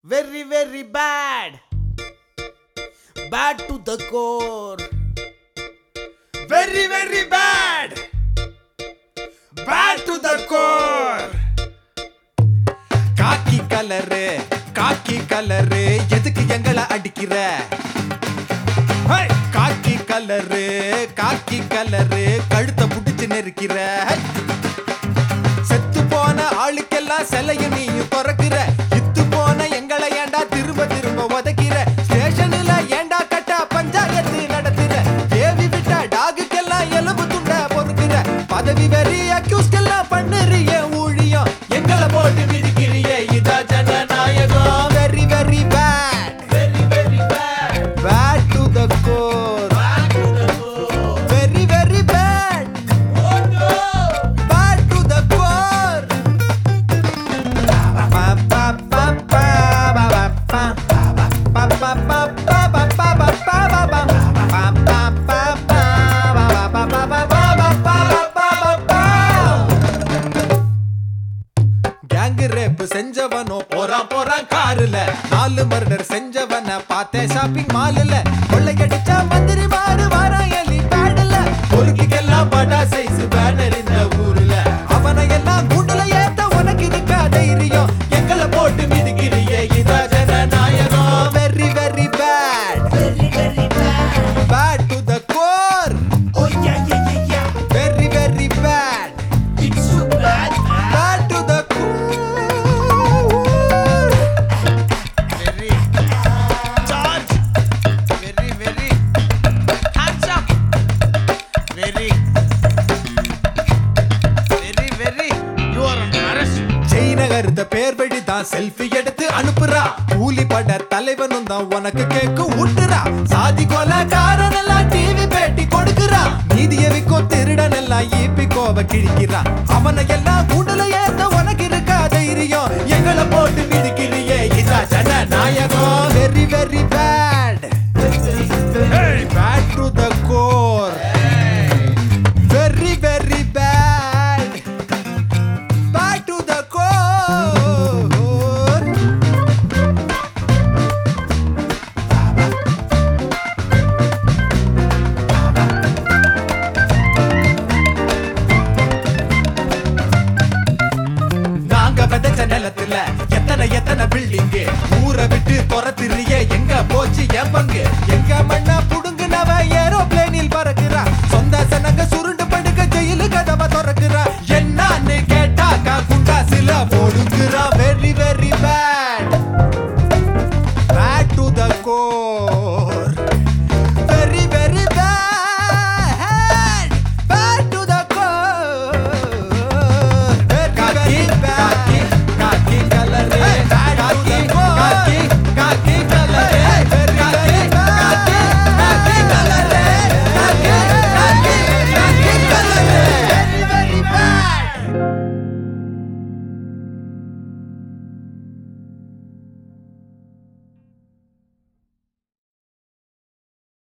Very, very bad. Bad to the core. Very, very bad. Bad to the core. Khaki colour khaki colour எதுக்கு எங்களை அடிக்கிற ஹே! காக்கி colour khaki colour கழுத்தை புடிச்சு நெருக்கிற ஹே! செத்து போன ஆளுக்கெல்லாம் சிலையும் நீயும் திறக்கிற இத்து போன எங்களை ஏண்டா திரும்ப திரும்ப உதைக்கிற ஸ்டேஷன்ல ஏண்டா கட்ட பஞ்சாயத்து நடத்துற தேவி விட்ட டாகுக்கெல்லாம் எலும்பு துண்ட பொறுக்கிற பதவி வெறி அக்யூஸ்டெல்லாம் பண்ணுறிய ஊழியம் எங்களை போட்டு மிதிக்கிறிய இதா ஜனநாயகம் very very bad Very, very bad. Bad to the core Bad to the core. Very very bad Oh no. Back to the core. Pa, pa, pa, pa, ba, ba, pa. Pa, pa, pa, pa, ba, ba, ba, ba, ba, ba. Pa, pa, pa, pa, ba, ba, ba, ba, ba, ba, ba, ba, ba, ba, ba. Gang rape செஞ்சவனோ போறான் போறான் காருல நாலு murder செஞ்சவன பார்த்தேன் shopping மால்ல கொள்ளையடிச்ச மந்திரி மாறு வாரான் எலி பேடல பொறுக்கிக்கெல்லாம் படா சைஸ் பேனர் இந்த ஊர்ல அவனை எல்லாம் கூண்டுல ஏத்த உனக்கு இருக்கா தைரியம் எங்களை போட்டு மிதிக்கிறியே இதா ஜனநாயகம் very very bad Very, very bad. Bad to the core Oh yeah, yeah, yeah, yeah. Very very bad It's so bad. man. Bad to the core Very. Charge. Very, very. Hands up. Very. Very, very. You are on arrest. Jayanagar இந்த பேர் வழி தான் selfie எடுத்து அனுப்புறா கூலி பட தலைவனும் தான் உனக்கு கேக்கு ஊட்டுறா சாதி கொலைக்காரன் எல்லாம் டிவி பேட்டி கொடுக்குறா நீதிய விக்கோ திருடன் எல்லாம் ஈப்பி கோவ கிழிக்கிறா அவனை எல்லாம்